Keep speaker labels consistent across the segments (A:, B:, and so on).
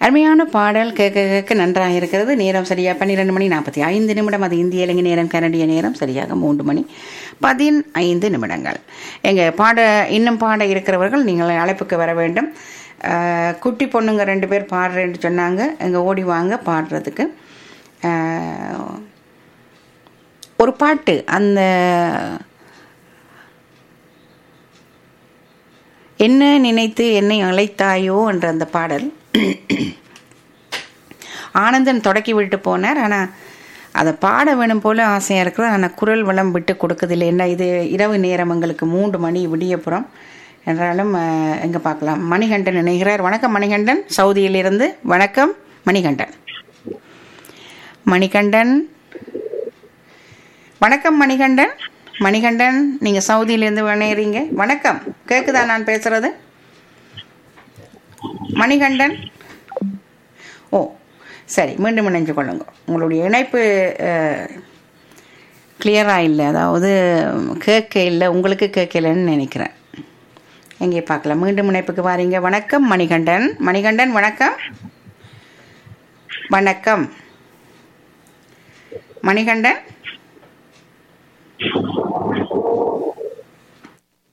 A: அருமையான பாடல் கேட்க கேட்க நன்றாக இருக்கிறது நேரம் சரியா பன்னிரெண்டு மணி நாற்பத்தி ஐந்து நிமிடம் அது இந்திய இலங்கை நேரம் கனடிய நேரம் சரியாக மூன்று மணி பதினைந்து நிமிடங்கள் எங்க பாட இன்னும் பாட இருக்கிறவர்கள் நீங்கள் அழைப்புக்கு வர வேண்டும் அஹ், குட்டி பொண்ணுங்க ரெண்டு பேர் பாடுறேன்னு சொன்னாங்க எங்க ஓடி வாங்க பாடுறதுக்கு அஹ், ஒரு பாட்டு அந்த என்ன நினைத்து என்னை அழைத்தாயோ என்ற அந்த பாடல் ஆனந்தன் தொடக்கி விட்டு போனார் ஆனால் அதை பாட வேணும் போல ஆசையாக இருக்கிறது ஆனால் குரல் வளம் விட்டு கொடுக்குதில்லை என்ன இது இரவு நேரம் எங்களுக்கு மூன்று மணி விடியப்புறம் என்றாலும் எங்கே பார்க்கலாம் மணிகண்டன் நினைக்கிறார் வணக்கம் மணிகண்டன் சவுதியிலிருந்து வணக்கம் மணிகண்டன் மணிகண்டன் வணக்கம் மணிகண்டன் மணிகண்டன் நீங்கள் சவுதியிலேருந்து விளையிறீங்க வணக்கம் கேட்குதா நான் பேசுறது மணிகண்டன் ஓ சரி மீண்டும் இணைஞ்சு கொள்ளுங்க உங்களுடைய இணைப்பு கிளியராக இல்லை அதாவது கேட்க இல்லை உங்களுக்கு கேட்கலன்னு நினைக்கிறேன் எங்கே பார்க்கலாம் மீண்டும் இணைப்புக்கு வாரீங்க வணக்கம் மணிகண்டன் மணிகண்டன் வணக்கம் வணக்கம் மணிகண்டன்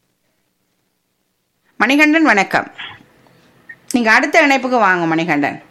A: மணிகண்டன் வணக்கம் நீங்க அடுத்த இணைப்புக்கு வாங்க மணிகண்டன்